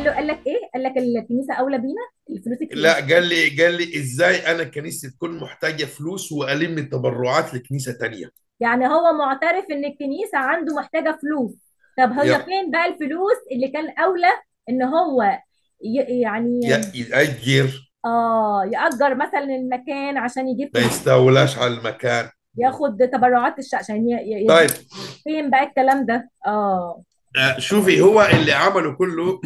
له قال لك ايه قال لك الكنيسه اولى بينا الفلوس الكنيسه لا قال لي قال لي ازاي انا كنيسه تكون محتاجه فلوس والم التبرعات لكنيسه تانيه يعني هو معترف ان الكنيسه عنده محتاجه فلوس طب هي يا فين بقى الفلوس اللي كان اولى ان هو ي- يعني يا يأجر اه يأجر مثلا المكان عشان يجيب ما فلوس يستولاش على المكان ياخد تبرعات الشقة عشان ي- ي- يدي طيب فين بقى الكلام ده اه آه، شوفي هو اللي عمله كله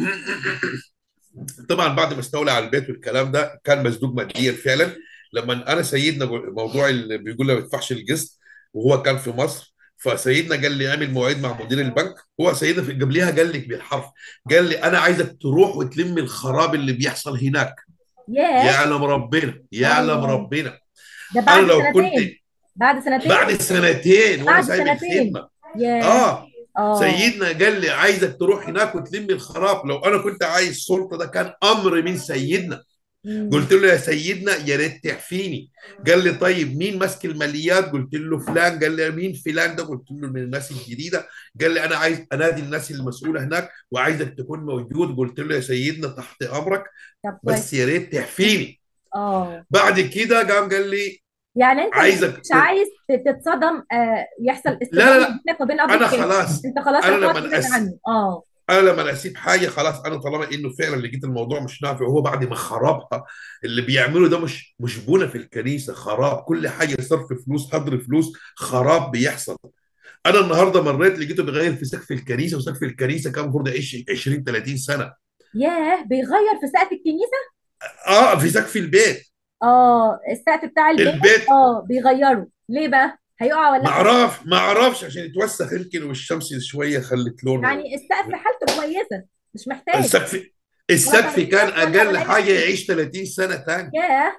طبعا بعد ما استولى على البيت والكلام ده كان مسدود ماديا فعلا لما انا سيدنا موضوع اللي بيقول له ما يدفعش القسط وهو كان في مصر فسيدنا قال لي اعمل مواعيد مع مدير البنك هو سيدنا في قبلها قال لي بالحرف قال لي انا عايزك تروح وتلم الخراب اللي بيحصل هناك ياه يعلم ربنا يعلم اه ربنا ده انا بعد لو كنت سنتين بعد سنتين بعد سنتين وانا بعد سايب سنتين الخدمه ياه اه اه سيدنا قال لي عايزك تروح هناك وتلم الخراب لو انا كنت عايز سلطه ده كان امر من سيدنا مم. قلت له يا سيدنا يا ريت تعفيني قال لي طيب مين ماسك الماليات قلت له فلان قال لي مين فلان ده قلت له من الناس الجديده قال لي انا عايز انادي الناس المسؤوله هناك وعايزك تكون موجود قلت له يا سيدنا تحت امرك طب كويس بس يا ريت تعفيني اه بعد كده قام قال لي يعني انت ما عايزك كنتش ت... عايز تتصدم آه يحصل لا لا اصطدام لا بينك وبين اب انا الكاهن خلاص انت خلاص انا رفعت لما ايدك أس... عنه اه انا لما اسيب حاجه خلاص انا طالما انه فعلا لقيت الموضوع مش نافع وهو بعد ما خربها اللي بيعمله ده مش مش بنى في الكنيسه خراب كل حاجه صرف فلوس هدر فلوس خراب بيحصل انا النهارده مريت لقيته بيغير في سقف الكنيسه وسقف الكنيسه كان المفروض يعيش 20 30 سنه ياه بيغير في سقف الكنيسه اه في سقف البيت اه السقف بتاع البيت البيت اه بيغيره ليه بقى هيقع ولا ما حاجه اعرف ما اعرفش عشان يتوسخ يمكن والشمس شويه خلت لونه يعني السقف حالته كويسه مش محتاج السقف ولا السقف كان تنظيف ولا اقل ولا اي حاجه حاجه يعيش 30 سنه تاني ياه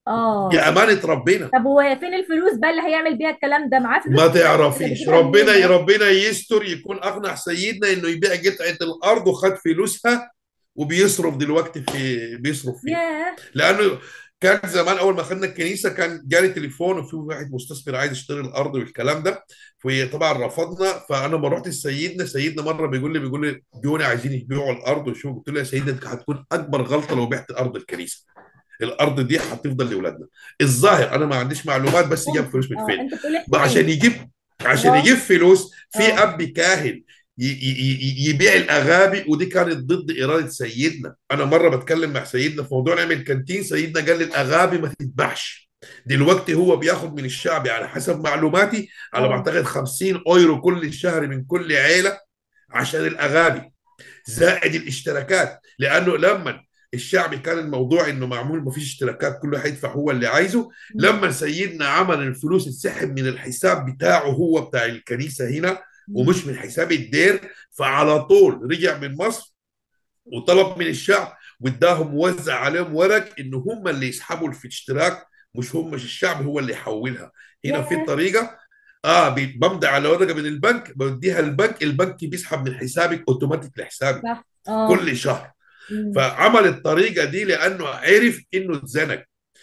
يا اه امانه ربنا طب وفين الفلوس بقى اللي هيعمل بيها الكلام ده معاه فلوس ما اللي تعرفيش بيجيبها منين ربنا ده ربنا يستر يكون اقنع سيدنا انه يبيع قطعه الارض وخد فلوسها وبيصرف دلوقتي في بيصرف فيها ياه لانه كان زمان اول ما خدنا الكنيسه كان جالي تليفون وفي واحد مستثمر عايز يشتري الارض والكلام ده وطبعا رفضنا فانا لما رحت لسيدنا سيدنا مره بيقول لي بيقول لي دول عايزين يبيعوا الارض وشو قلت له يا سيدنا دي هتكون اكبر غلطه لو بعت ارض الكنيسه الارض دي هتفضل لاولادنا الظاهر انا ما عنديش معلومات بس جاب ممكن فلوس من اه فين انت بتقول عشان احتمال يجيب عشان اه يجيب فلوس في اه اب كاهن ي- ي- ي- يبيع الاغابي ودي كانت ضد اراده سيدنا انا مره بتكلم مع سيدنا في موضوع نعمل كانتين سيدنا قال لي الاغابي ما تتباعش دلوقتي هو بياخد من الشعب على حسب معلوماتي على ما اه اعتقد 50 اورو كل شهر من كل عيله عشان الاغابي زائد الاشتراكات لانه لما الشعبي كان الموضوع انه معمول ما فيش اشتراكات كل واحد يدفع هو اللي عايزه مم. لما سيدنا عمل الفلوس تسحب من الحساب بتاعه هو بتاع الكنيسه هنا مم. ومش من حساب الدير فعلى طول رجع من مصر وطلب من الشعب واداهم موزع عليهم ورق انه هم اللي يسحبوا في الاشتراك مش هم مش الشعب هو اللي يحولها هنا في ياه طريقه اه بي- بمضي على ورقه من البنك بديها البنك البنك بيسحب من حسابك اوتوماتيك لحسابك صح اه كل شهر مم. فعمل الطريقه دي لانه عرف انه اتزنق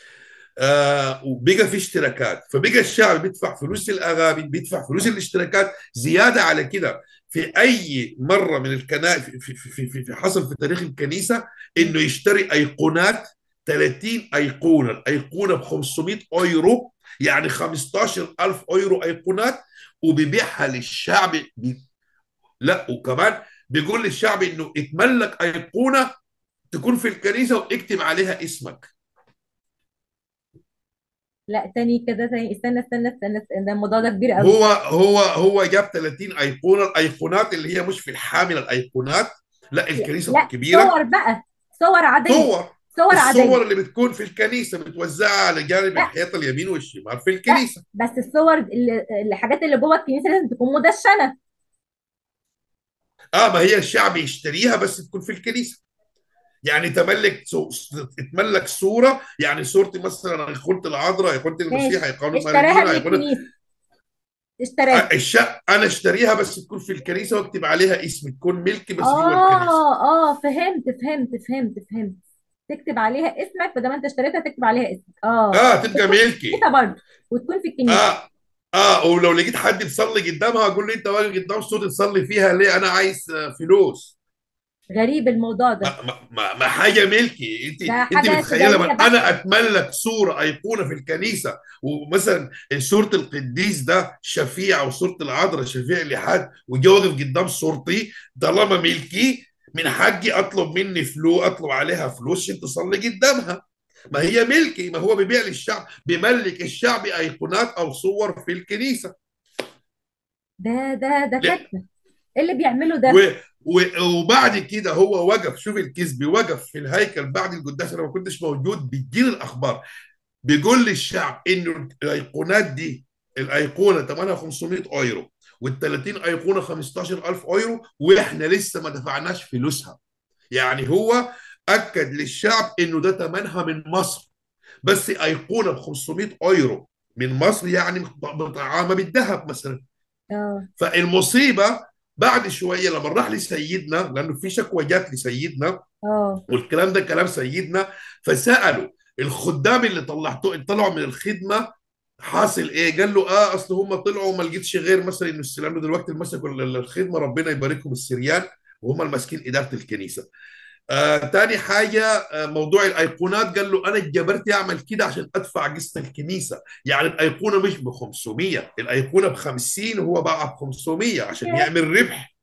آه وبقى في اشتراكات فبقى الشعب بيدفع فلوس الاغاني بيدفع فلوس الاشتراكات زياده على كده في اي مره من الكنائس في, في, في, في, في حصل في تاريخ الكنيسه انه يشتري ايقونات 30 ايقونه الايقونه ب 500 ايرو يعني 15000 ايرو ايقونات وبيبيعها للشعب بي... لا وكمان بيقول للشعب انه اتملك ايقونه تكون في الكنيسه واكتب عليها اسمك لا تاني كده تاني استنى استنى استنى, استنى. ده الموضوع ده كبير قوي هو هو هو جاب 30 ايقونه الايقونات اللي هي مش في الحامل الايقونات لا الكنيسه لا الكبيره صور بقى صور عادية صور صور عادية الصور اللي بتكون في الكنيسه متوزعه على جانب لا الحيطه اليمين والشمال في لا الكنيسه بس الصور اللي- الحاجات اللي جوه الكنيسة لازم تكون مدشنة اه ما هي الشعب يشتريها بس تكون في الكنيسه يعني تملك سو... تتملك صوره يعني صورتي مثلا ايقونه العذراء ايقونه المسيح ماشي ايقونه اشتراها مارينا من ايقونه الكنيسة اشتراها الشقه انا اشتريها بس تكون في الكنيسه واكتب عليها اسمي تكون ملكي بس جوه الكنيسه اه اه فهمت فهمت فهمت فهمت تكتب عليها اسمك بدل ما انت اشتريتها تكتب عليها اسمك اه اه تبقى وتكون في ملكي الكنيسة برضه وتكون في الكنيسة اه اه ولو لقيت حد بيصلي قدامها اقول له انت واقف قدام صوت تصلي فيها ليه انا عايز آه، فلوس غريب الموضوع ده ما, ما, ما ما حاجه ملكي انت ده انت حاجة متخيله تجارية لما انا بحتة اتملك صوره ايقونه في الكنيسه ومثلا صوره القديس ده شفيع او صوره العذراء شفيع لحد وجا واقف قدام صورتي طالما ملكي من حقي اطلب مني فلوس اطلب عليها فلوس عشان تصلي قدامها ما هي ملكي ما هو بيبيع للشعب بيملك الشعب ايقونات او صور في الكنيسه ده ده ده لا كده ايه اللي بيعمله و ده و- وبعد كده هو وقف شوف الكذب وقف في الهيكل بعد القداس انا ما كنتش موجود بيجيني الاخبار بيقول للشعب انه الايقونات دي الايقونه ثمنها 500 ايرو وال 30 ايقونه 15000 ايرو واحنا لسه ما دفعناش فلوسها يعني هو اكد للشعب انه ده ثمنها من مصر بس ايقونه ب 500 ايرو من مصر يعني مطعمه بالذهب مثلا اه فالمصيبه بعد شويه لما راح لسيدنا لانه في شكوى جات لسيدنا اه والكلام ده كلام سيدنا فسالوا الخدام اللي طلعتوا طلعوا من الخدمه حاصل ايه؟ قال له اه اصل هم طلعوا ما لقيتش غير مثلا انه لانه دلوقتي اللي مسكوا الخدمه ربنا يباركهم السريان وهم الماسكين اداره الكنيسه. آه تاني حاجة آه موضوع الأيقونات قال له أنا اتجبرت أعمل كده عشان أدفع قسط الكنيسة يعني الأيقونة مش ب 500 الأيقونة ب 50 وهو باعها ب 500 عشان يعمل ربح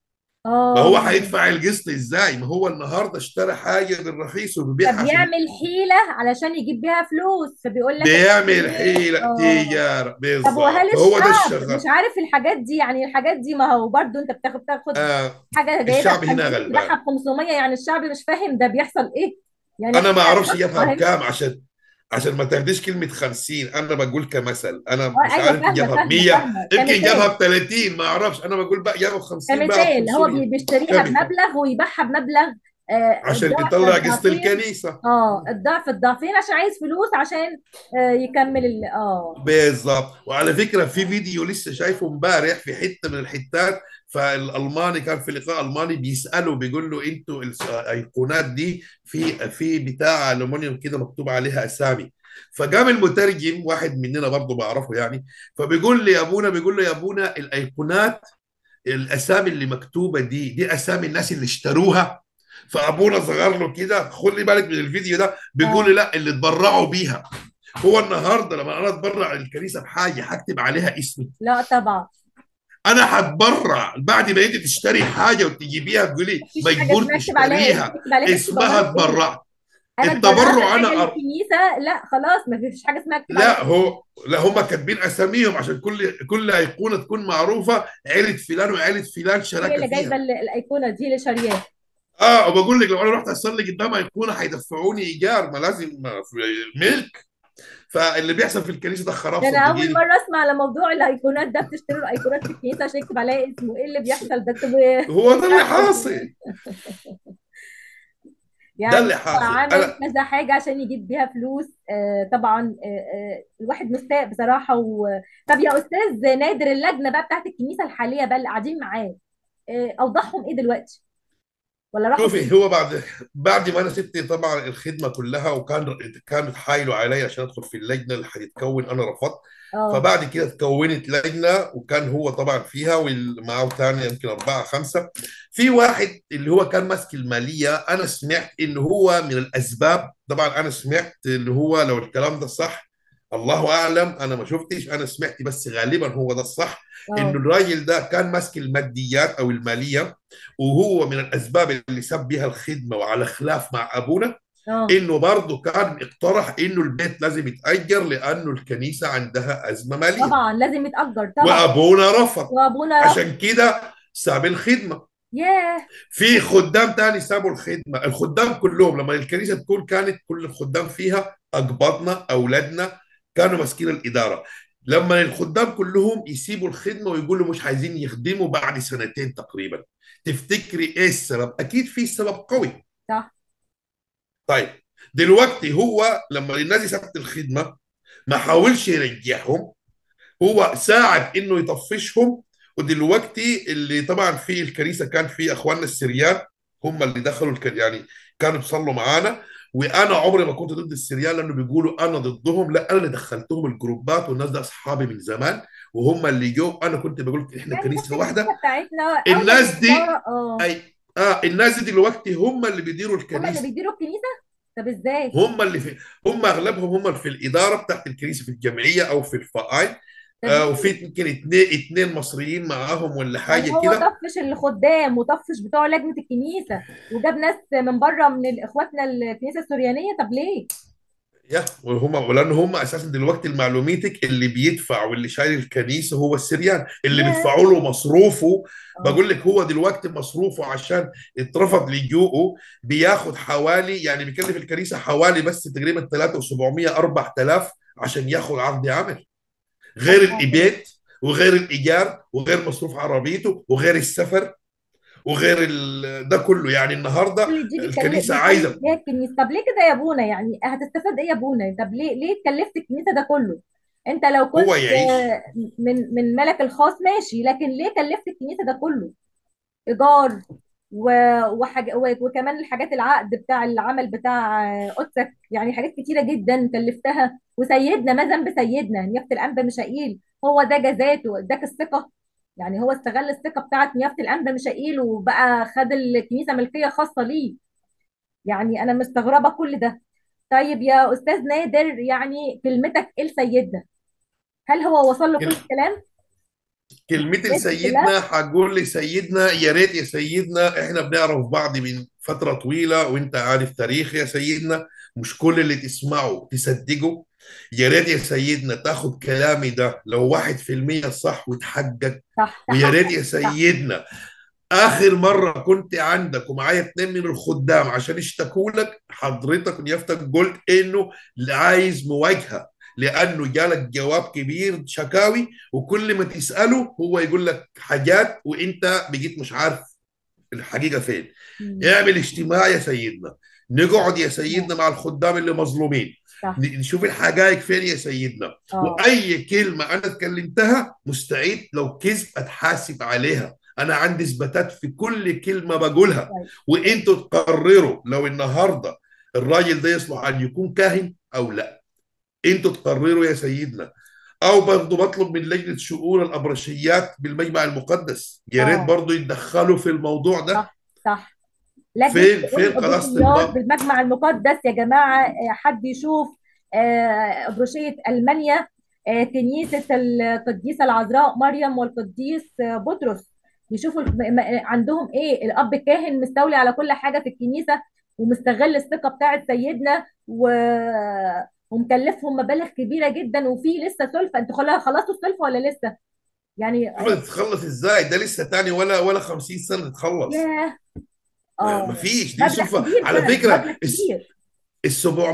ما هو اه هيدفع القسط إزاي ما هو النهاردة اشترى حاجة بالرخيص وبيبيعها عشان فبيعمل حيلة علشان يجيب بيها فلوس فبيقول لك بيعمل ايه حيلة اه تجارة طب وهل بالظبط فهو ده الشعب مش الشغل عارف الحاجات دي يعني الحاجات دي ما هو برضو انت بتاخد تاخد آه حاجة جايبها ب الشعب هنا 50 تبيعها غلبان ب 500 يعني الشعب مش فاهم ده بيحصل ايه يعني أنا احنا ما أعرفش بص جابها فاهم بكام عشان عشان ما تاخديش كلمة 50 أنا بقول كمثل أنا اه مش ايوه عارف فاهمة جابها ب فاهمة 100 فاهمة يمكن جابها كمثال ب 30 ما أعرفش أنا بقول بقى جابها ب 50 بقى ب كمثال هو 500 بي- بيشتريها كمثال بمبلغ ويبيعها بمبلغ آه، عشان الضعف يطلع قسط الضعفين الكنيسة اه الضعف الضعفين عشان عايز فلوس عشان آه، يكمل ال اه بالظبط وعلى فكره في فيديو لسه شايفه امبارح في حته من الحتات فالالماني كان في لقاء الماني بيساله بيقول له انتوا الايقونات دي في في بتاع الومنيوم كده مكتوب عليها اسامي فقام المترجم واحد مننا برضه بعرفه يعني فبيقول لي يا ابونا بيقول له يا ابونا الايقونات الاسامي اللي مكتوبه دي دي اسامي الناس اللي اشتروها فابونا صغر له كده خلي بالك من الفيديو ده بيقول لي اه لا اللي اتبرعوا بيها هو النهارده لما انا اتبرع للكنيسه بحاجه هكتب عليها اسمي لا طبعا انا هتبرع بعد ما انت تشتري حاجه وتجيبيها تقولي مفيش حاجة مجبور اسمها اكتب عليها اسم تشتريها اكتب عليها اسم اسمها اتبرعت ايه اتبرعت انا اتبرعت التبرع حاجة انا أر... للكنيسة لا خلاص مفيش حاجة اسمها اكتب عليها لا اسم هو لا هم كاتبين اساميهم عشان كل كل ايقونه تكون معروفه عيله فلان وعيله فلان هي شراكه اللي جايبة فيها ال- الايقونة دي اللي شارياها اه وبقول لك لو انا رحت اصلي قدام ايقونه هيدفعوني ايجار ما لازم ما في ملك فاللي بيحصل في الكنيسه ده خراب ده انا اول صدقيني مرة اسمع على موضوع الايقونات ده بتشتروا الايقونات في الكنيسة عشان يكتب عليها اسمه ايه اللي بيحصل ده انتوا هو ده اللي بتعملوا حاصل ده يعني اللي هو حاصل عمل انا كذا حاجة عشان يجيب بيها فلوس آه طبعا آه آه الواحد مستاء بصراحة و... طب يا أستاذ نادر اللجنة بقى بتاعت الكنيسة الحالية بقى اللي قاعدين معاه آه أوضحهم إيه دلوقتي ولا راحوا شوفي فين؟ هو بعد بعد ما انا سبت طبعا الخدمه كلها وكان كانوا اتحايلوا علي عشان ادخل في اللجنه اللي هتتكون انا رفضت اه فبعد كده تكونت لجنه وكان هو طبعا فيها ومعه ثاني يمكن اربعه خمسه في واحد اللي هو كان ماسك الماليه انا سمعت انه هو من الاسباب طبعا انا سمعت اللي هو لو الكلام ده صح الله اعلم انا ما شفتش انا سمعت بس غالبا هو ده الصح انه اه الراجل ده كان ماسك الماديات او الماليه وهو من الاسباب اللي ساب بها الخدمه وعلى خلاف مع ابونا اه انه برضه كان اقترح انه البيت لازم يتاجر لانه الكنيسه عندها ازمه ماليه طبعا لازم يتأجر طبعا وابونا رفض وأبونا رفض عشان كده ساب الخدمه ياه في خدام تاني سابوا الخدمه الخدام كلهم لما الكنيسه تكون كانت كل الخدام فيها اقباطنا اولادنا كانوا ماسكين الاداره لما الخدام كلهم يسيبوا الخدمه ويقولوا مش عايزين يخدموا بعد سنتين تقريبا تفتكري ايه السبب اكيد في سبب قوي صح طيب دلوقتي هو لما الناس سابت الخدمه ما حاولش يرجعهم هو ساعد انه يطفشهم ودلوقتي اللي طبعا في الكنيسه كان في اخواننا السريان هم اللي دخلوا الك... يعني كانوا بيصلوا معانا وانا عمري ما كنت ضد السريان لانه بيقولوا انا ضدهم لا انا اللي دخلتهم الجروبات والناس ده اصحابي من زمان وهم اللي جو انا كنت بقول احنا يعني بس كنيسه الكنيسة واحده بتاعتنا أولى الناس دي بالإدارة اه اي اه الناس دي دلوقتي هم اللي بيديروا هم اللي الكنيسه بيديروا الكنيسه طب ازاي هم اللي في هم اغلبهم هم اللي في الاداره بتاعت الكنيسه في الجمعيه او في الفقاعي طب آه وفي ليه يمكن اتنين اتنين مصريين معاهم ولا يعني حاجه هو كده طفش الخدام وطفش بتوع لجنه الكنيسه وجاب ناس من بره من اخواتنا الكنيسه السوريانيه طب ليه يا وهم ولان هم اساسا دلوقتي المعلوميتك اللي بيدفع واللي شايل الكنيسه هو السريان اللي ياه بيدفعوا له مصروفه اه بقول لك هو دلوقتي مصروفه عشان اترفض لجوءه بياخد حوالي يعني بيكلف الكنيسه حوالي بس تقريبا 3700 4000 عشان ياخد عقد عمل غير الله الإيبات وغير الإيجار وغير مصروف عربيته وغير السفر وغير ال... ده كله يعني النهارده كل دي بيكلف الكنيسة بيكلف عايزة ليه الكنيسه طب ليه كده يا ابونا يعني هتستفاد ايه يا ابونا طب ليه ليه اتكلفت الكنيسه ده كله انت لو هو كنت يعيش آه، من من ملك الخاص ماشي لكن ليه كلفت الكنيسه ده كله ايجار و- وحاجة و- وكمان الحاجات العقد بتاع العمل بتاع آه، قدسك يعني حاجات كتيره جدا كلفتها وسيدنا ما ذنب سيدنا نيافه الانبا ميشائيل هو ده جزاته اداك الثقه يعني هو استغل الثقه بتاعت نيافه الانبا ميشائيل وبقى خد الكنيسه ملكيه خاصه ليه يعني انا مستغربه كل ده طيب يا استاذ نادر يعني كلمتك ايه لسيدنا هل هو وصل له كل كل- الكلام كلمتي الناس دي كلها لسيدنا هقول لسيدنا يا ريت يا سيدنا احنا بنعرف بعض من فترة طويلة وانت عارف تاريخي يا سيدنا مش كل اللي تسمعه تصدقه يا ريت يا سيدنا تاخد كلامي ده لو واحد في المية صح وتحقق صح ويا ريت تحقق يا صح سيدنا اخر مره كنت عندك ومعايا اتنين من الخدام عشان يشتكوا لك حضرتك ونيافتك قلت انه عايز مواجهه لانه جالك جواب كبير شكاوي وكل ما تساله هو يقول لك حاجات وانت بقيت مش عارف الحقيقه فين مم. اعمل اجتماع يا سيدنا نقعد يا صح سيدنا مع الخدام اللي مظلومين صح ن- نشوف الحقائق فين يا سيدنا اه واي كلمه انا اتكلمتها مستعد لو كذب اتحاسب عليها انا عندي اثباتات في كل كلمه بقولها كويس وانتوا تقرروا لو النهارده الراجل ده يصلح ان يكون كاهن او لا انتوا تقرروا يا سيدنا او برضه بطلب من لجنه شؤون الابرشيات بالمجمع المقدس يا ريت اه برضه يتدخلوا في الموضوع ده صح صح لجنة فين شؤون فين قداسه الأبروشيات الله بالمجمع المقدس يا جماعة آه، حد يشوف آه، أبروشية ألمانيا آه، كنيسة القديسة العذراء مريم والقديس آه، بطرس يشوفوا الم- م- عندهم إيه الأب كاهن مستولي على كل حاجة في الكنيسة ومستغل الثقة بتاعت سيدنا و... ومكلفهم مبالغ كبيرة جدا وفي لسه سلفة انتوا خلا- خلصتوا السلفة ولا لسه؟ يعني محمد تتخلص ازاي ده لسه تاني ولا ولا 50 سنه تتخلص ياه ما اه فيش دي مبلغ سلفة كبير على فعلا فكرة مبلغ كبير ال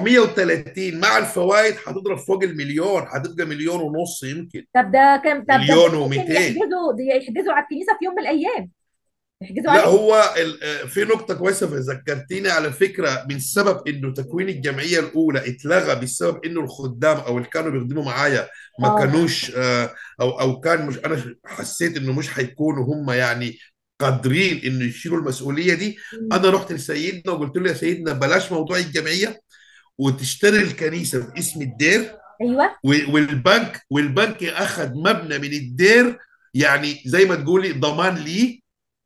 730 مع الفوائد هتضرب فوق المليون هتبقى مليون ونص يمكن طب ده كام طب ده مليون ممكن و200 يحجزوا يحجزوا على الكنيسه في يوم من الايام يحجزوا لا عليه هو ال- آه، في نقطة كويسة ذكرتيني على فكرة من سبب انه تكوين الجمعية الأولى اتلغى بسبب انه الخدام او اللي كانوا بيخدموا معايا ما اه كانوش آه، او او كان مش انا حسيت انه مش هيكونوا هم يعني قادرين انه يشيلوا المسؤولية دي مم. انا رحت لسيدنا وقلت له يا سيدنا بلاش موضوع الجمعية وتشتري الكنيسة باسم الدير ايوه و- والبنك والبنك اخذ مبنى من الدير يعني زي ما تقولي ضمان ليه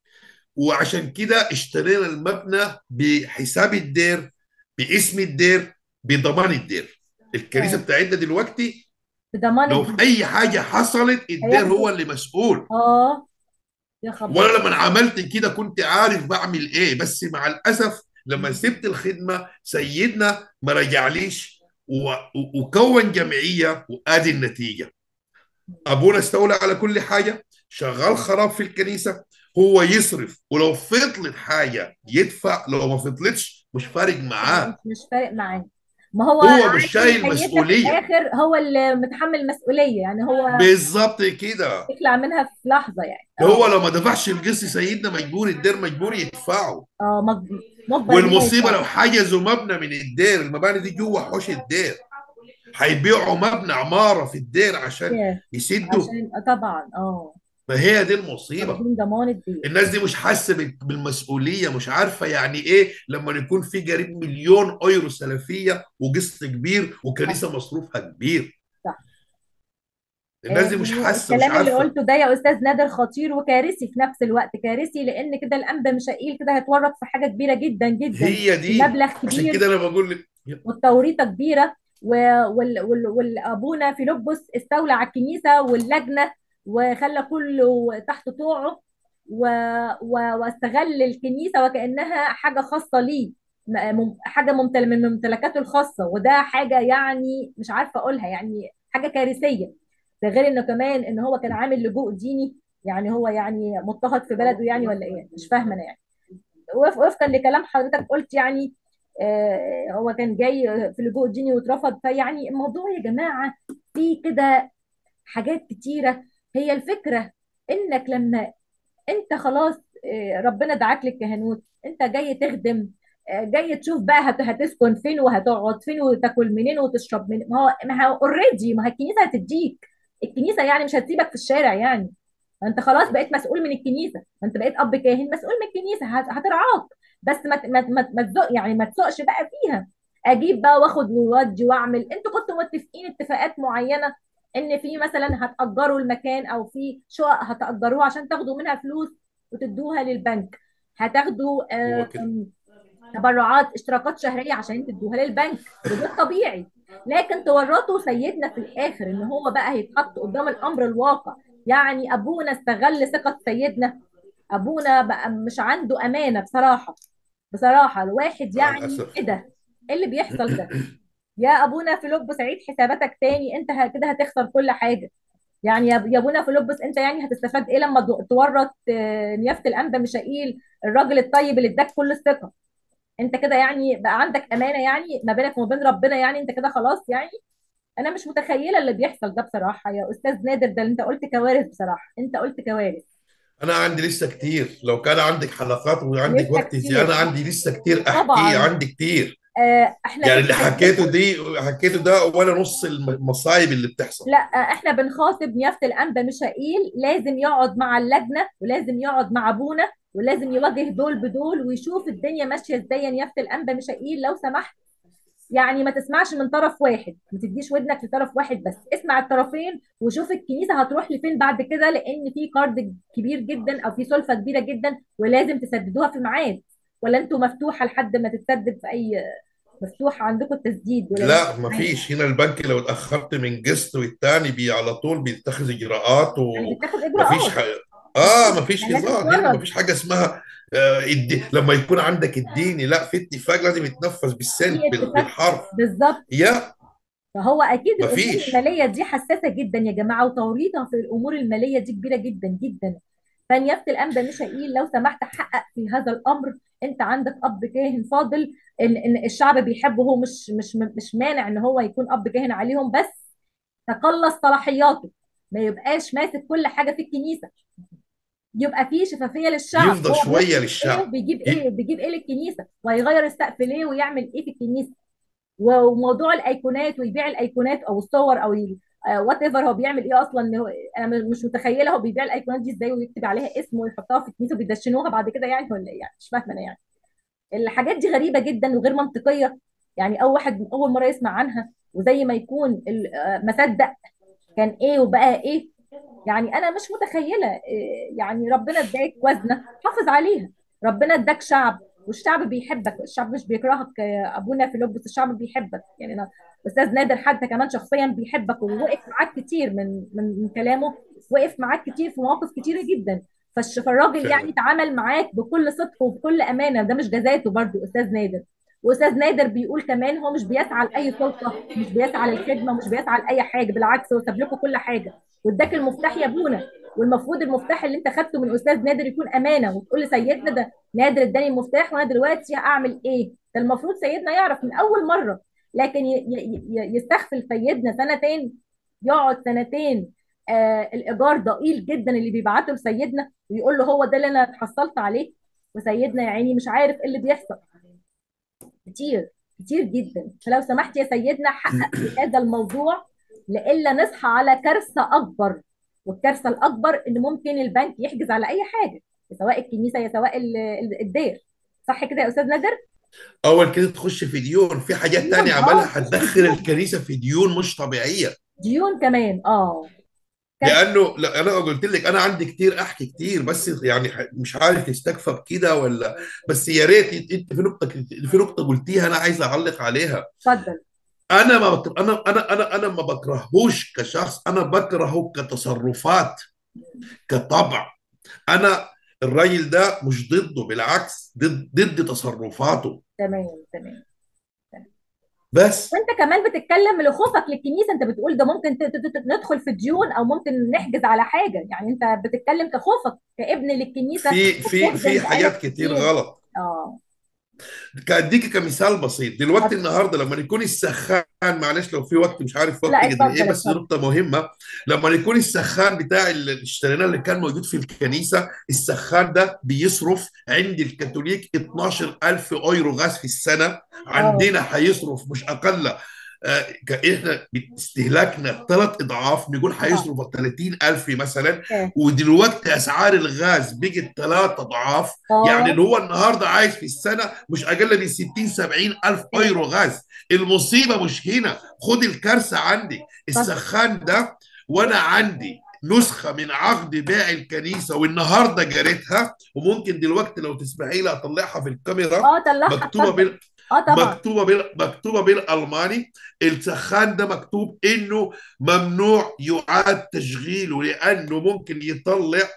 وعشان كده اشترينا المبنى بحساب الدير باسم الدير بضمان الدير الكنيسه اه بتاعتنا دلوقتي بضمان لو في الدين اي حاجه حصلت الدير هو هياخدوا اللي مسؤول اه يا خبر وانا لما عملت كده كنت عارف بعمل ايه بس مع الاسف لما مم. سبت الخدمه سيدنا ما رجعليش و- و- وكون جمعيه وادي النتيجه ابونا استولى على كل حاجه شغال خراب في الكنيسه هو يصرف ولو فضلت حاجه يدفع لو ما فضلتش مش فارق معاه مش مش فارق معاه ما هو هو عارف مش ان شايل سيدنا في مسؤوليه الاخر هو اللي متحمل المسؤوليه يعني هو بالظبط كده يخلع منها في لحظه يعني ده هو اه لو ما دفعش القسط سيدنا مجبور الدير مجبور يدفعه اه مج- مجبر ان هو والمصيبه يدفع لو حجزوا مبنى من الدير المباني دي جوه حوش الدير هيبيعوا مبنى عماره في الدير عشان ياه، يسدوا عشان آه، طبعا اه ما هي دي المصيبه واخدين ضمان الدين الناس دي مش حاسه بال- بالمسؤوليه مش عارفه يعني ايه لما يكون في قريب مليون ايرو سلفيه وقسط كبير صح وكنيسه مصروفها كبير صح الناس آه، دي مش حاسه مش الكلام اللي عارفه قلته ده يا استاذ نادر خطير وكارثي في نفس الوقت كارثي لان كده الانبا مشائيل كده هيتورط في حاجه كبيره جدا جدا هي دي المبلغ عشان كبير كده انا بقول لك والتوريطه كبيره و- وال- وال- والابونا فيلبس استولى على الكنيسه واللجنه وخلى كله تحت طوعه و- و- واستغل الكنيسه وكانها حاجه خاصه ليه م- مم- حاجه ممتل من ممتلكاته الخاصه وده حاجه يعني مش عارفه اقولها يعني حاجه كارثيه ده غير انه كمان ان هو كان عامل لجوء ديني يعني هو يعني مضطهد في بلده يعني ولا ايه مش فاهمه انا يعني وف- وفقا لكلام حضرتك قلت يعني آه، هو كان جاي في لجوء ديني واترفض فيعني الموضوع يا جماعة فيه كده حاجات كتيرة هي الفكرة انك لما انت خلاص آه، ربنا دعاك للكهنوت انت جاي تخدم آه، جاي تشوف بقى هت- هتسكن فين وهتقعد فين وتاكل منين وتشرب منين ما هو ما هو اوريدي ما هي الكنيسة هتديك الكنيسة يعني مش هتسيبك في الشارع يعني انت خلاص بقيت مسؤول من الكنيسه ما انت بقيت اب كاهن مسؤول من الكنيسه هت- هترعاك بس ما ت- ما ت- ما ت- ما تزق يعني ما تسوقش بقى فيها اجيب بقى واخد وودي واعمل انتوا كنتوا متفقين اتفاقات معينه ان في مثلا هتاجروا المكان او في شقق هتاجروها عشان تاخدوا منها فلوس وتدوها للبنك هتاخدوا هو كده آم، تبرعات اشتراكات شهريه عشان تدوها للبنك وده الطبيعي لكن تورطوا سيدنا في الاخر ان هو بقى هيتحط قدام الامر الواقع يعني ابونا استغل ثقه سيدنا ابونا بقى مش عنده امانه بصراحه بصراحه الواحد مع يعني الاسف ايه ده ايه اللي بيحصل ده يا ابونا فيلبس عيد حساباتك تاني انت ه- كده هتخسر كل حاجه يعني يا يا ابونا فيلبس انت يعني هتستفاد ايه لما تو- تورط آه، نيافه الانبا ميشائيل الراجل الطيب اللي اداك كل الثقه انت كده يعني بقى عندك امانه يعني ما بينك وما بين ربنا يعني انت كده خلاص يعني انا مش متخيله اللي بيحصل ده بصراحه يا استاذ نادر ده اللي انت قلت كوارث بصراحه انت قلت كوارث انا عندي لسه كتير لو كان عندك حلقات وعندك لسه وقت زياده كتير انا عندي لسه كتير احكي طبعا عندي كتير آه احنا يعني اللي حكيته بنخاطب دي حكيته ده ولا نص المصايب اللي بتحصل لا آه احنا بنخاطب نيافه الانبا ميشائيل لازم يقعد مع اللجنه ولازم يقعد مع ابونا ولازم يواجه دول بدول ويشوف الدنيا ماشيه ازاي يا نيافه الانبا ميشائيل لو سمحت يعني ما تسمعش من طرف واحد ما تديش ودنك لطرف واحد بس اسمع الطرفين وشوف الكنيسة هتروح لفين بعد كده لأن في قرض كبير جدا أو في سلفة كبيرة جدا ولازم تسددوها في ميعاد ولا انتوا مفتوحة لحد ما تتسدد في أي مفتوح عندكم التسديد ولا لازم لا ميعاد مفيش هنا البنك لو اتاخرت من قسط والتاني بي على طول بيتخذ اجراءات يعني بتاخد ومفيش إجراءات ح... اه مفيش يعني لازم هزار هنا تورط مفيش حاجه اسمها آه الدي... لما يكون عندك الديني لا في اتفاق لازم يتنفذ بالسن في بال... اتفاق بالحرف بالظبط يا فهو اكيد الامور مفيش الماليه دي حساسه جدا يا جماعه وتوريطها في الامور الماليه دي كبيره جدا جدا فنيافه الانبا ميشائيل لو سمحت حقق في هذا الامر انت عندك اب كاهن فاضل ان ان الشعب بيحبه هو مش مش مش مانع ان هو يكون اب كاهن عليهم بس تقلص صلاحياته ما يبقاش ماسك كل حاجه في الكنيسه يبقى في شفافيه للشعب يفضى هو شويه بيصرف ايه للشعب وبيجيب ايه ي... بيجيب ايه للكنيسه وهيغير السقف ليه ويعمل ايه في الكنيسه وموضوع الايقونات ويبيع الايقونات او الصور او وات ايفر هو بيعمل ايه اصلا إن هو انا مش متخيله هو بيبيع الايقونات دي ازاي ويكتب عليها اسمه ويحطها في الكنيسه وبيدشنوها بعد كده يعني ولا ايه يعني مش فاهمه انا يعني الحاجات دي غريبه جدا وغير منطقيه يعني اول واحد اول مره يسمع عنها وزي ما يكون ال- آه، مصدق كان ايه وبقى ايه يعني انا مش متخيله إيه، يعني ربنا اداك وزنه حافظ عليها ربنا اداك شعب والشعب بيحبك الشعب مش بيكرهك يا ابونا فيلبس الشعب بيحبك يعني انا استاذ نادر حتى كمان شخصيا بيحبك ووقف معاك كتير من من من كلامه وقف معاك كتير في مواقف كتيره جدا فالش- فالراجل يعني فعلا اتعامل معاك بكل صدق وبكل امانه ده مش جزاته برضو استاذ نادر واستاذ نادر بيقول كمان هو مش بيسعى لاي سلطه مش بيسعى للخدمه مش بيسعى لاي حاجه بالعكس هو ساب لكم كل حاجه واداك المفتاح يا ابونا والمفروض المفتاح اللي انت خدته من استاذ نادر يكون امانه وتقول لسيدنا ده نادر اداني المفتاح وانا دلوقتي هعمل ايه ده المفروض سيدنا يعرف من اول مره لكن ي- ي- ي- يستغفل سيدنا سنتين يقعد سنتين آه الايجار ضئيل جدا اللي بيبعته لسيدنا ويقول له هو ده اللي انا اتحصلت عليه وسيدنا يا عيني مش عارف ايه اللي بيحصل كتير كتير جدا فلو سمحت يا سيدنا حقق في هذا الموضوع لئلا نصحى على كارثة أكبر والكارثة الأكبر إن ممكن البنك يحجز على أي حاجة سواء الكنيسة يا سواء ال- ال- الدير صح كده يا أستاذ نادر؟ اول كده تخش في ديون في حاجات ديون تانية اه عملها تخش في هتدخل ديون الكنيسه في ديون مش طبيعيه ديون كمان اه كان لانه لا انا قلت لك انا عندي كتير احكي كتير بس يعني ح- مش عارف تستكفى بكده ولا بس يا ريت انت في نقطه في نقطه قلتيها انا عايز اعلق عليها اتفضل انا ما بك... انا انا انا انا ما بكرهوش كشخص انا بكرهه كتصرفات كطبع انا الراجل ده مش ضده بالعكس ضد ضد تصرفاته تمام تمام بس وانت كمان بتتكلم لخوفك للكنيسه انت بتقول ده ممكن ت- ت- ت- ندخل في ديون او ممكن نحجز على حاجه يعني انت بتتكلم كخوفك كابن للكنيسه في في وبتخدم في بقالك حاجات كتير كتير غلط اه كأديك كمثال بسيط دلوقتي اتفضل النهارده لما يكون السخان معلش لو في وقت مش عارف لا وقت قد ايه اتفضل بس دي اتفضل نقطة مهمة لما يكون السخان بتاع اللي اشتريناه اللي كان موجود في الكنيسة السخان ده بيصرف عند الكاثوليك 12000 ايرو غاز في السنة اه عندنا هيصرف مش اقل آه، ك- احنا استهلاكنا ثلاث اضعاف نقول اه هيصرف 30000 مثلا اه ودلوقتي اسعار الغاز بقت ثلاث اضعاف يعني اه اللي هو النهارده عايش في السنه مش اقل من 60 70 الف اه ايرو غاز المصيبه مش هنا خد الكارثه عندي اتفضل السخان ده وانا عندي نسخه من عقد بيع الكنيسه والنهارده جريتها وممكن دلوقتي لو تسمحي لي اطلعها في الكاميرا اه طلعها مكتوبه اتفضل بال اه طبعا مكتوبه بال مكتوبه بالالماني السخان ده مكتوب انه ممنوع يعاد تشغيله لانه ممكن يطلع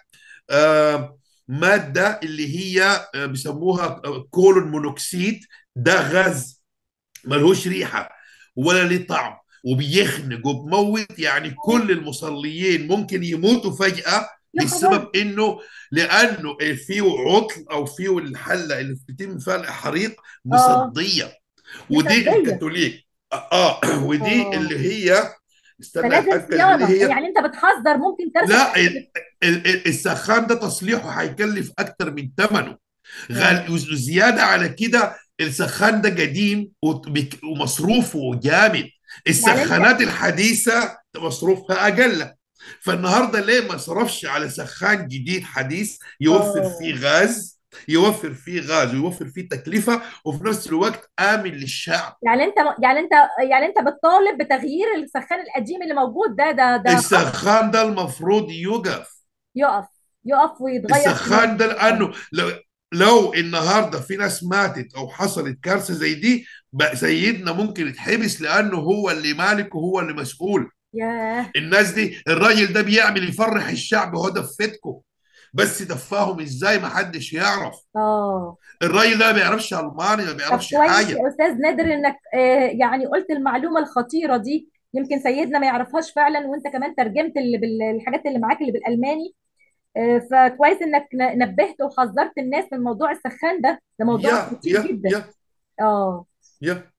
آه، ماده اللي هي آه، بيسموها آه، كولون مونوكسيد ده غاز ملهوش ريحه ولا ليه طعم وبيخنق وبموت يعني كل المصليين ممكن يموتوا فجأة يا خبر بسبب انه لانه فيه عطل او فيه الحله اللي بيتم فيها الحريق اه مصديه ودي مصديه الكاثوليك اه ودي اه اللي هي استنى فلازم اتاكد اللي صيانه هي يعني انت بتحذر ممكن كارثه لا تحصل ال- ال- ال- السخان ده تصليحه هيكلف اكتر من ثمنه غال اه وزياده على كده السخان ده قديم وبك- ومصروفه جامد يعني انت السخانات الحديثه مصروفها اقل فالنهارده ليه ما صرفش على سخان جديد حديث يوفر اه فيه غاز يوفر فيه غاز ويوفر فيه تكلفه وفي نفس الوقت امن للشعب يعني انت يعني انت يعني انت بتطالب بتغيير السخان القديم اللي موجود ده ده ده خطأ السخان ده المفروض يوقف يقف يقف ويتغير السخان ده تماما اه لانه لو لو النهارده في ناس ماتت او حصلت كارثه زي دي بقى سيدنا ممكن يتحبس لانه هو اللي مالك وهو اللي مسؤول ياه الناس دي الراجل ده بيعمل يفرح الشعب هو دفتكم بس دفاهم ازاي ما حدش يعرف اه الراجل ده ما بيعرفش الماني ما طب بيعرفش كويس حاجه يا استاذ نادر انك آه يعني قلت المعلومه الخطيره دي يمكن سيدنا ما يعرفهاش فعلا وانت كمان ترجمت اللي بالحاجات اللي معاك اللي بالالماني آه فكويس انك ن- نبهت وحذرت الناس من موضوع السخان ده ده موضوع يا خطير يا جدا يا اه يا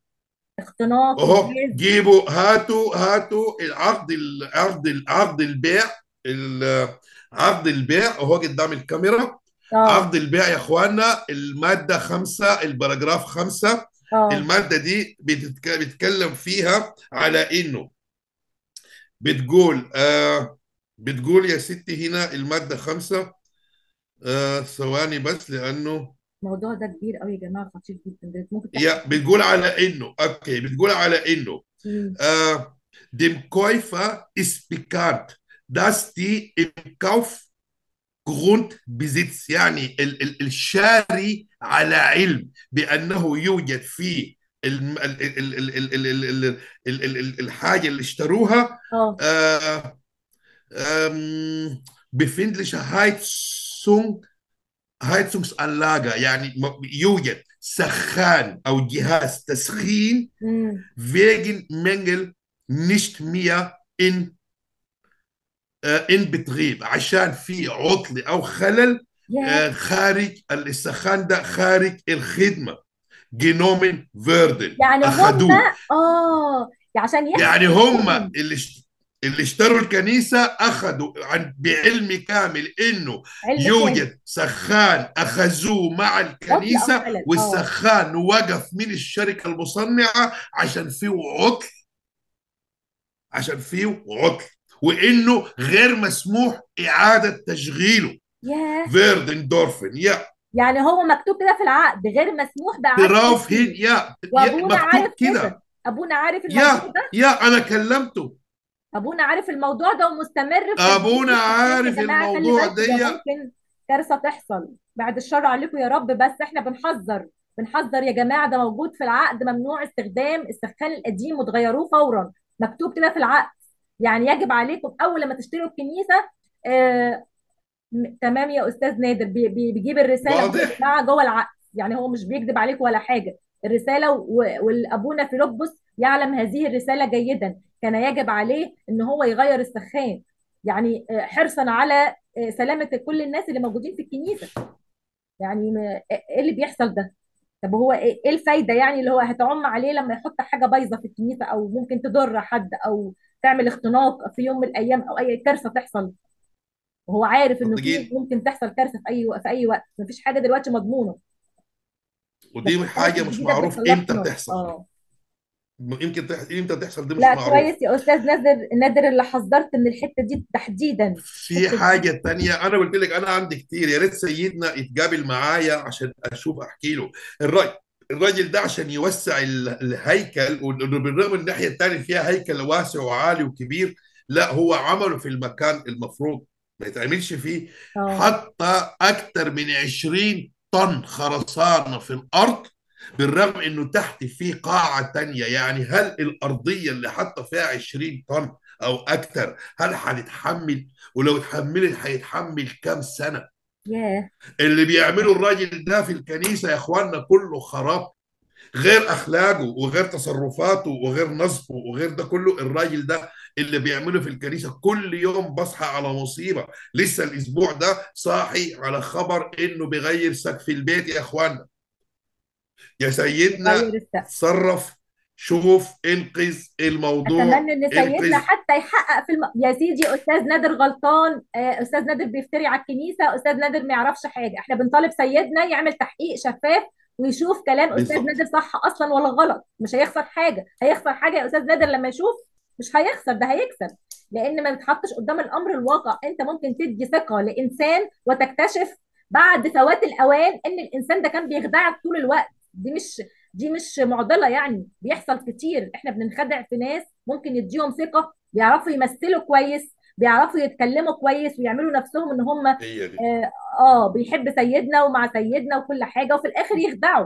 اختناق اهو الغاز جيبوا هاتوا هاتوا العقد العقد عقد البيع ال- عقد البيع اهو قدام الكاميرا اه عقد البيع يا اخوانا المادة خمسة البراجراف خمسة اه المادة دي بتتك- بتتكلم فيها على انه بتقول آه بتقول يا ستي هنا المادة خمسة آه ثواني بس لأنه الموضوع ده كبير قوي يا جماعه خطير جدا ده ممكن تحصل هي بتقول على انه اوكي بتقول على انه مم. äh, dem Käufer ist bekannt, dass die im Kaufgrundbesitz يعني ال ال الشاري على علم بأنه يوجد في الم- ال- ال- ال- ال- ال- ال- ال- ال- ال- ال- الحاجة اللي اشتروها اه äh, ähm, befindliche Heizung Heizungsanlage يعني م- يوجد سخان أو جهاز تسخين مم. wegen Mängel nicht mehr in, äh, in Betrieb عشان في عطل أو خلل ياه äh, خارج السخان ده خارج الخدمة genommen werden يعني هم أخذوه اه عشان يحمي يعني هم نفسهم اللي اشت- اللي اشتروا الكنيسة أخذوا عن بعلم كامل إنه علم كامل يوجد سخان أخذوه مع عطل او الكنيسة خلل اه والسخان وقف من الشركة المصنعة عشان فيه عطل عشان فيه عطل وانه غير مسموح اعاده تشغيله ياه فيردندورفن يا يعني هو مكتوب كده في العقد غير مسموح بإعادة دراوف هين تشغيل يا يا وابونا مكتوب عارف كده كده ابونا عارف الموضوع يا ده يا انا كلمته ابونا عارف الموضوع ده ومستمر في ابونا تدريس الناس يا عارف جماعه خلي الموضوع بالكم ده دي ممكن كارثه تحصل بعد الشر عليكم يا رب بس احنا بنحذر بنحذر يا جماعه ده موجود في العقد ممنوع استخدام السخان القديم وتغيروه فورا مكتوب كده في العقد يعني يجب عليكم اول لما تشتروا الكنيسه آه م- تمام يا استاذ نادر بي بي بيجيب الرساله اهو يا واضح جماعه جوه العقد يعني هو مش بيكذب عليكم ولا حاجه الرساله و- والابونا فيلبس يعلم هذه الرساله جيدا كان يجب عليه ان هو يغير السخان يعني آه، حرصا على آه، سلامه كل الناس اللي موجودين في الكنيسه يعني ما- ايه اللي بيحصل ده طب هو ايه إيه الفايده يعني اللي هو هتعم عليه لما يحط حاجه بايظه في الكنيسه او ممكن تضر حد او تعمل اختناق في يوم من الايام او اي كارثه تحصل وهو عارف انه في صدقين ممكن تحصل كارثه في اي وقت في اي وقت مفيش حاجه دلوقتي مضمونه بس ودي الحاجات حاجه مش الجديده معروف امتى بتصلحنا تحصل اه يمكن تحصل امتى تحصل دي مش لا معروف كويس يا استاذ نادر نادر اللي حذرت من الحته دي تحديدا في الحته دي حاجة تانية أنا قلت لك أنا عندي كتير يا ريت سيدنا يتقابل معايا عشان أشوف أحكي له الراجل الراجل ده عشان يوسع ال- الهيكل وبالرغم من الناحية التانية فيها هيكل واسع وعالي وكبير لا هو عمله في المكان المفروض ما يتعملش فيه اه حط أكتر من 20 طن خرسانة في الأرض بالرغم انه تحت في قاعة تانية يعني هل الأرضية اللي حاطة فيها 20 طن أو أكتر هل هتتحمل ولو اتحملت هيتحمل كام سنة ياه اللي بيعمله الراجل ده في الكنيسة يا اخواننا كله خراب غير اخلاقه وغير تصرفاته وغير نصبه وغير ده كله الراجل ده اللي بيعمله في الكنيسة كل يوم بصحى على مصيبة لسه الاسبوع ده صاحي على خبر انه بيغير سقف البيت يا اخواننا يا سيدنا غير السقف تصرف شوف انقذ الموضوع اتمنى ان سيدنا انقذ حتى يحقق في الم... يا سيدي استاذ نادر غلطان آه، استاذ نادر بيفتري على الكنيسه استاذ نادر ما يعرفش حاجه احنا بنطالب سيدنا يعمل تحقيق شفاف ويشوف كلام استاذ بالظبط نادر صح اصلا ولا غلط مش هيخسر حاجه هيخسر حاجه يا استاذ نادر لما يشوف مش هيخسر ده هيكسب لان ما بتحطش قدام الامر الواقع انت ممكن تدي ثقه لانسان وتكتشف بعد فوات الاوان ان الانسان ده كان بيخدعك طول الوقت دي مش دي مش معضله يعني بيحصل كتير احنا بننخدع في ناس ممكن يديهم ثقه بيعرفوا يمثلوا كويس بيعرفوا يتكلموا كويس ويعملوا نفسهم ان هم هي دي اه, آه بيحب سيدنا ومع سيدنا وكل حاجه وفي الاخر يخدعوا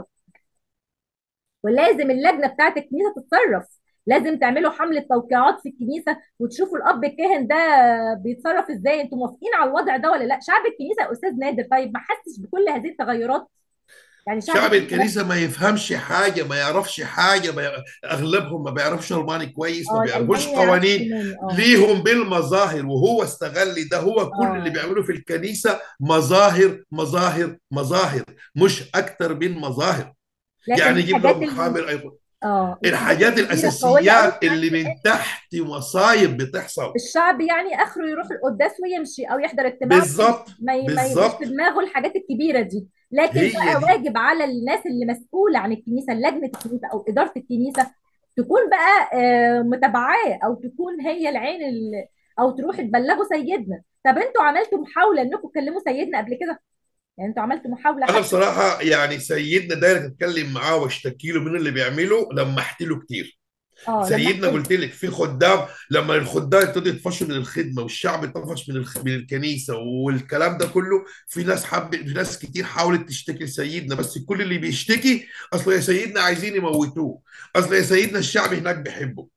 ولازم اللجنه بتاعت الكنيسه تتصرف لازم تعملوا حمله توقيعات في الكنيسه وتشوفوا الاب الكاهن ده بيتصرف ازاي انتوا موافقين على الوضع ده ولا لا شعب الكنيسه يا استاذ نادر طيب ما حسش بكل هذه التغيرات يعني شعب شعب الكنيسه ده الكنيسة ما يفهمش حاجة ما يعرفش حاجة ما ي... أغلبهم ما بيعرفش ألماني كويس ما اه بيعرفوش الالماني ما يعرفش قوانين الماني اه ليهم بالمظاهر وهو استغل ده هو كل اللي اه بيعمله في الكنيسة مظاهر مظاهر مظاهر مش أكتر من مظاهر لكن يعني يجيب له الحاجات اللي محامي أيضا اه الحاجات الحاجات الكبيره قويه قوي الأساسيات اللي من تحت مصايب بتحصل الشعب يعني اخره يروح القداس ويمشي او يحضر اجتماع ويمشي بالظبط ما ي- ما ي- مش في بالظبط دماغه الحاجات الكبيره دي لكن هي بقى دي واجب على الناس اللي مسؤوله عن الكنيسه لجنه الكنيسه او اداره الكنيسه تكون بقى آه، متابعاه او تكون هي العين ال- او تروح تبلغوا سيدنا طب انتوا عملتوا محاوله انكم تكلموا سيدنا قبل كده يعني انتوا عملتوا محاوله انا حتى بصراحه يعني سيدنا داير اتكلم معاه واشتكي له من اللي بيعمله لمحت له كتير اه لما سيدنا احتاج قلت لك في خدام لما الخدام ابتدوا يطفشوا من الخدمه والشعب اتطفش من الخ... من الكنيسه والكلام ده كله في ناس حب في ناس كتير حاولت تشتكي لسيدنا بس كل اللي بيشتكي اصل يا سيدنا عايزين يموتوه اصل يا سيدنا الشعب هناك بيحبه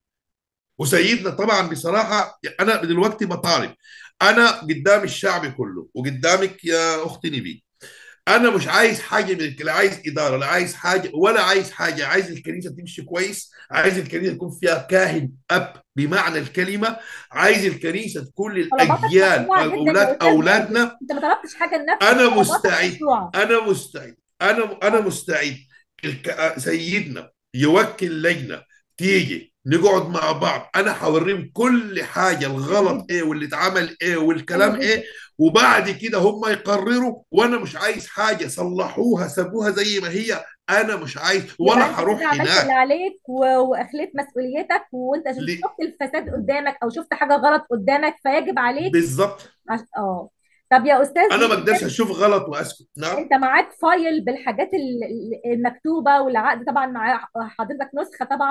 وسيدنا طبعا بصراحه انا دلوقتي بطالب انا قدام الشعب كله وقدامك يا اختي نبي انا مش عايز حاجه من لا عايز اداره لا عايز حاجه ولا عايز حاجه عايز الكنيسه تمشي كويس عايز الكنيسه يكون فيها كاهن اب بمعنى الكلمه عايز الكنيسه تكون طلباتك للاجيال مشروعه جدا يا اولاد استاذ نادر اولادنا انت ما طلبتش حاجه لنفسك انا طلباتك مستعد مشروعه انا مستعد انا انا اه مستعد الك... سيدنا يوكل لجنه تيجي نقعد مع بعض انا هوريهم كل حاجه حلو الغلط جدا ايه واللي اتعمل ايه حلو والكلام ايه جدا وبعد كده هم يقرروا وانا مش عايز حاجه صلحوها سابوها زي ما هي انا مش عايز يبقى ولا انت كده هروح عملت اللي هناك عليك و... واخليت مسؤوليتك وانت شفت ليه شفت الفساد قدامك او شفت حاجه غلط قدامك فيجب عليك بالظبط عش... اه طب يا استاذ انا ما اقدرش نادر اشوف غلط واسكت نعم انت معاك فايل بالحاجات ال- ال- المكتوبه والعقد طبعا مع حضرتك نسخه طبعا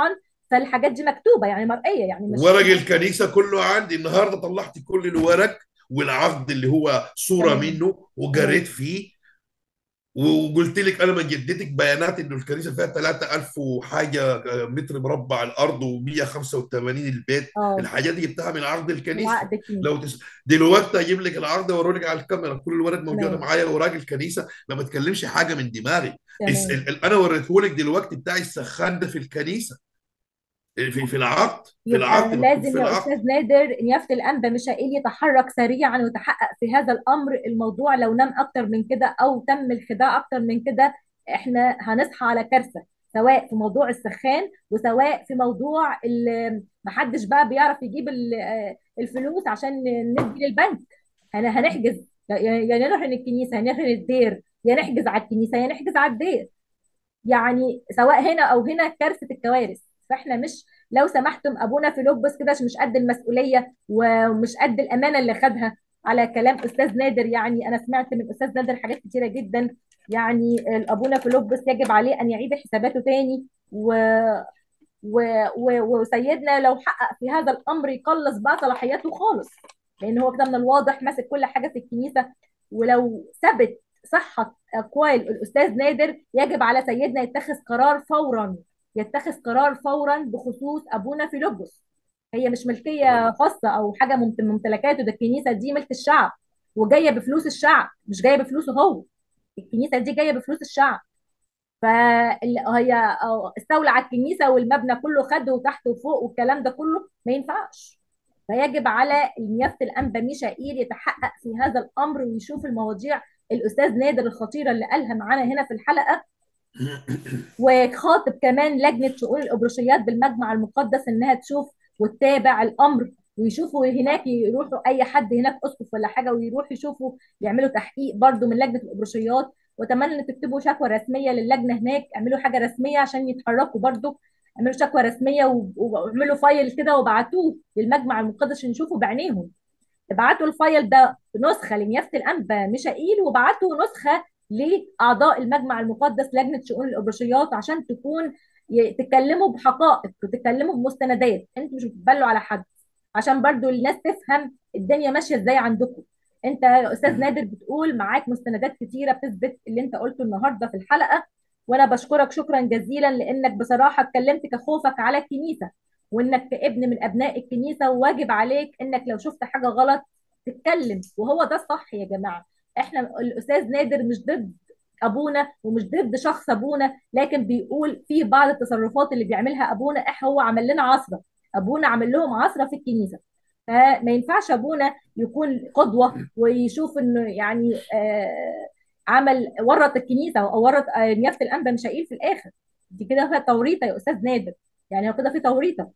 فالحاجات دي مكتوبه يعني مرئيه يعني مش ورق الكنيسه كله عندي النهارده طلعت كل الورق والعقد اللي هو صوره تمام منه وقريت تمام فيه وقلت لك انا من جدتك بيانات انه الكنيسه فيها 3000 وحاجه متر مربع الارض و185 البيت اه الحاجات دي جبتها من عرض من الكنيسه عقد الكنيسه لو تس... دلوقتي اجيب لك العرض واوريك على الكاميرا كل الورق موجوده تمام معايا اوراق الكنيسه ما بتكلمش حاجه من دماغي الس... تمام ال... ال- انا وريته لك دلوقتي بتاع السخان ده في الكنيسه في في العقد في يبقى العقد مكتوب لازم في يا العقد أستاذ نادر نيافة الأنبا ميشائيل يتحرك سريعا ويتحقق في هذا الأمر الموضوع لو نام أكتر من كده أو تم الخداع أكتر من كده إحنا هنصحى على كارثة سواء في موضوع السخان وسواء في موضوع ال- محدش بقى بيعرف يجيب ال- آه، الفلوس عشان ندي للبنك هن- هنحجز يا يا نروح الكنيسة يا نروح الدير يا نحجز على الكنيسة يا نحجز على الدير يعني سواء هنا او هنا كارثه الكوارث فاحنا مش لو سمحتم ابونا فيلبس كده عشان مش قد المسؤوليه ومش قد الامانه اللي خدها على كلام استاذ نادر يعني انا سمعت من استاذ نادر حاجات كتيره جدا يعني ابونا فيلبس يجب عليه ان يعيد حساباته تاني و و... و... وسيدنا لو حقق في هذا الامر يقلص بقى صلاحياته خالص لان هو كده من الواضح ماسك كل حاجه في الكنيسه ولو ثبت صحه اقوال الاستاذ نادر يجب على سيدنا يتخذ قرار فورا يتخذ قرار فورا بخصوص ابونا فيلبس هي مش ملكيه خاصه او حاجه من ممتلكاته ده الكنيسه دي ملك الشعب وجايه بفلوس الشعب مش جايه بفلوسه هو الكنيسه دي جايه بفلوس الشعب فهي استولى على الكنيسه والمبنى كله خده وتحت وفوق والكلام ده كله ما ينفعش فيجب على نيافه الانبا ميشائيل يتحقق في هذا الامر ويشوف المواضيع الاستاذ نادر الخطيره اللي قالها معانا هنا في الحلقه وخاطب كمان لجنه شؤون الابرشيات بالمجمع المقدس انها تشوف وتتابع الامر ويشوفوا هناك يروحوا اي حد هناك اسقف ولا حاجه ويروحوا يشوفوا يعملوا تحقيق برضو من لجنه الابرشيات واتمنى ان تكتبوا شكوى رسميه للجنه هناك اعملوا حاجه رسميه عشان يتحركوا برضو اعملوا شكوى رسميه و- واعملوا فايل كده وابعتوه للمجمع المقدس عشان يشوفوا بعينيهم ابعتوا الفايل ده نسخه لنيافه الانبا ميشائيل وابعتوا نسخه لاعضاء المجمع المقدس لجنه شؤون الابرشيات عشان تكون ي- تتكلموا بحقائق وتتكلموا بمستندات انتوا مش بتبلوا على حد عشان برضو الناس تفهم الدنيا ماشيه ازاي عندكم انت يا استاذ نادر بتقول معاك مستندات كتيره بتثبت اللي انت قلته النهارده في الحلقه وانا بشكرك شكرا جزيلا لانك بصراحه اتكلمت كخوفك على الكنيسه وانك ابن من ابناء الكنيسه وواجب عليك انك لو شفت حاجه غلط تتكلم وهو ده الصح يا جماعه احنا الاستاذ نادر مش ضد ابونا ومش ضد شخص ابونا لكن بيقول في بعض التصرفات اللي بيعملها ابونا إح هو عمل لنا عصره ابونا عمل لهم عصره في الكنيسه فما ينفعش ابونا يكون قدوه ويشوف انه يعني آه عمل ورط الكنيسه او ورط آه نيافه الانبا مشائيل في الاخر دي كده فيها توريطه يا استاذ نادر يعني هو كده في توريطه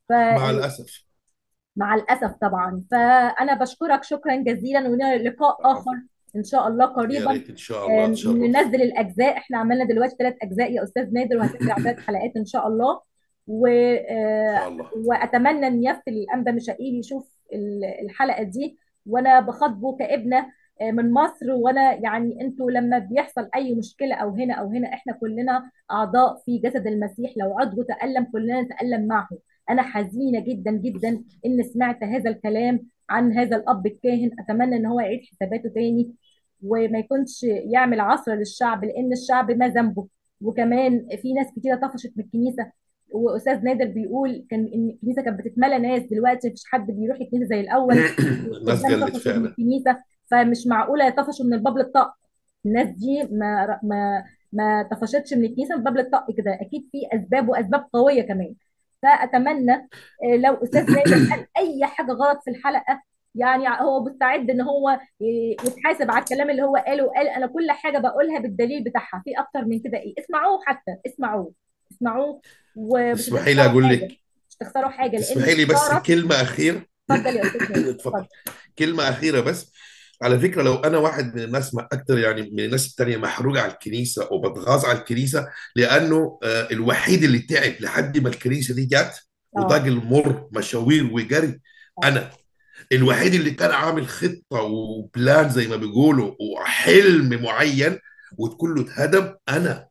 مع الاسف مع الأسف طبعا فأنا بشكرك شكرا جزيلا ولنا لقاء آخر إن شاء الله يا قريبا ريت ان شاء الله آم، تشرف ننزل الأجزاء إحنا عملنا دلوقتي ثلاث أجزاء يا أستاذ نادر وهتنزل عدد حلقات إن شاء الله و... ان آه، شاء الله وأتمنى إن يافت الأنبا مشائيل يشوف ال- الحلقة دي وأنا بخاطبه كابنة آه، من مصر وأنا يعني أنتوا لما بيحصل أي مشكلة أو هنا أو هنا إحنا كلنا أعضاء في جسد المسيح لو عضو تألم كلنا نتألم معه أنا حزينة جدا جدا إن سمعت هذا الكلام عن هذا الأب الكاهن أتمنى إن هو يعيد حساباته تاني وما يكونش يعمل عصر للشعب لأن الشعب ما ذنبه وكمان في ناس كتيرة طفشت من الكنيسة وأستاذ نادر بيقول كان إن الكنيسة كانت بتتملى ناس دلوقتي مفيش حد بيروح الكنيسة زي الأول الناس والخدام قلت طفشوا من فعلا الكنيسة فمش معقولة يطفشوا من الباب للطاق الناس دي ما ما ما طفشتش من الكنيسة من باب للطاق كده أكيد في أسباب وأسباب قوية كمان فأتمنى آه، لو أستاذ نادر قال أي حاجة غلط في الحلقة يعني هو مستعد ان هو ي- يتحاسب على الكلام اللي هو قاله وقال انا كل حاجه بقولها بالدليل بتاعها في اكتر من كده ايه اسمعوه حتى اسمعوه اسمعوه ومش تسمحي لي هتخسروا اقول حاجه لك مش هتخسروا حاجه لان تسمحي لي بس الخساره كلمه اخيره اتفضل يا استاذ نادر اتفضل اتفضل كلمه اخيره بس على فكره لو انا واحد من الناس ما اكتر يعني من الناس التانيه محروق على الكنيسه وبتغاظ على الكنيسه لانه آه، الوحيد اللي تعب لحد ما الكنيسه دي جت وضاق اه المر مشاوير وجري اه انا الوحيد اللي كان عامل خطه وبلان زي ما بيقولوا وحلم معين وكله اتهدم انا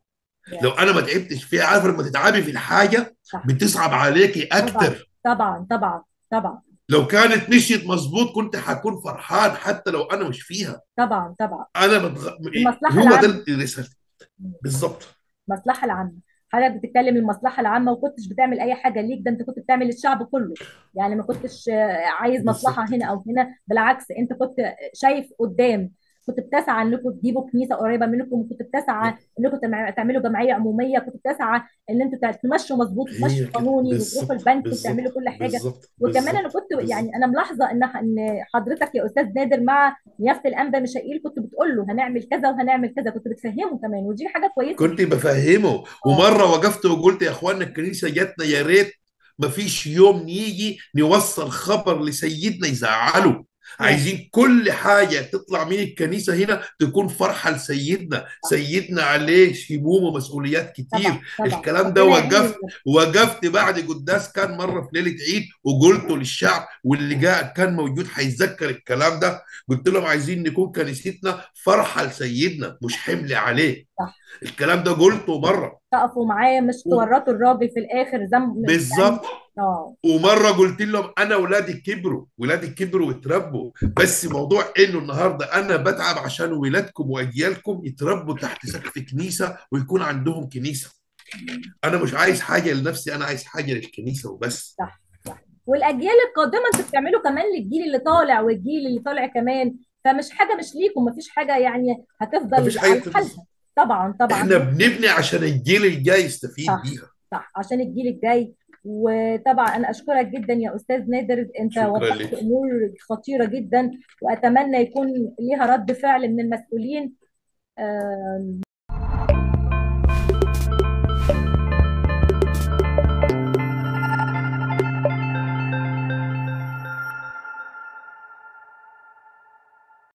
لو يا انا ما تعبتش فيها عارف لما تتعبي في الحاجه صح بتصعب عليكي طبعا اكتر طبعا طبعا طبعا لو كانت مشيت مظبوط كنت حكون فرحان حتى لو انا مش فيها طبعا طبعا انا بتغ... المصلحة هو ده العامة اللي رسالتي بالظبط المصلحة العامة حضرتك بتتكلم المصلحة العامة وكنتش بتعمل أي حاجة ليك ده أنت كنت بتعمل للشعب كله يعني ما كنتش آه، عايز مصلحة بالظبط هنا كده أو هنا بالعكس أنت كنت شايف قدام كنت بتسعى انكم تجيبوا كنيسه قريبه منكم كنت بتسعى انكم تمع- تعملوا جمعيه عموميه كنت بتسعى ان انتوا تمشوا مظبوط وتمشوا هي كده قانوني وتروحوا بالظبط البنك وتعملوا بالظبط كل حاجه بالظبط وكمان انا بالظبط كنت يعني بالظبط انا ملاحظه ان ان حضرتك يا استاذ نادر مع نيافه الانبا ميشائيل كنت بتقول له هنعمل كذا وهنعمل كذا كنت بتفهمه كمان ودي حاجه كويسه كنت جدا بفهمه اه ومره وقفت وقلت يا اخوانا الكنيسه جاتنا يا ريت ما فيش يوم نيجي نوصل خبر لسيدنا يزعله يا عايزين كل حاجة تطلع من الكنيسة هنا تكون فرحة لسيدنا صح سيدنا عليه هموم ومسؤوليات كتير طبعا طبعا الكلام ده ربنا يعينه يا وقفت رب وقفت بعد قداس كان مرة في ليلة عيد وقلته للشعب واللي جاء كان موجود هيتذكر الكلام ده قلت لهم عايزين نكون كنيستنا فرحة لسيدنا مش حمل عليه صح الكلام ده قلته مرة تقفوا معاه مش و- تورطوا الراجل في الاخر ذنب يعني بالظبط اه ومره قلت لهم انا ولادي كبروا ولادي كبروا واتربوا بس موضوع انه النهارده انا بتعب عشان ولادكم واجيالكم يتربوا تحت سقف كنيسه ويكون عندهم كنيسه انا مش عايز حاجه لنفسي انا عايز حاجه للكنيسه وبس صح صح والاجيال القادمه انتوا بتعملوا كمان للجيل اللي طالع والجيل اللي طالع كمان فمش حاجه مش ليكم مفيش حاجه يعني هتفضل مفيش على حاجه بس حالها طبعا طبعا احنا بنبني عشان الجيل الجاي يستفيد صح بيها صح عشان الجيل الجاي وطبعا انا اشكرك جدا يا استاذ نادر انت شكرا وضحت لك امور خطيره جدا واتمنى يكون ليها رد فعل من المسؤولين آم،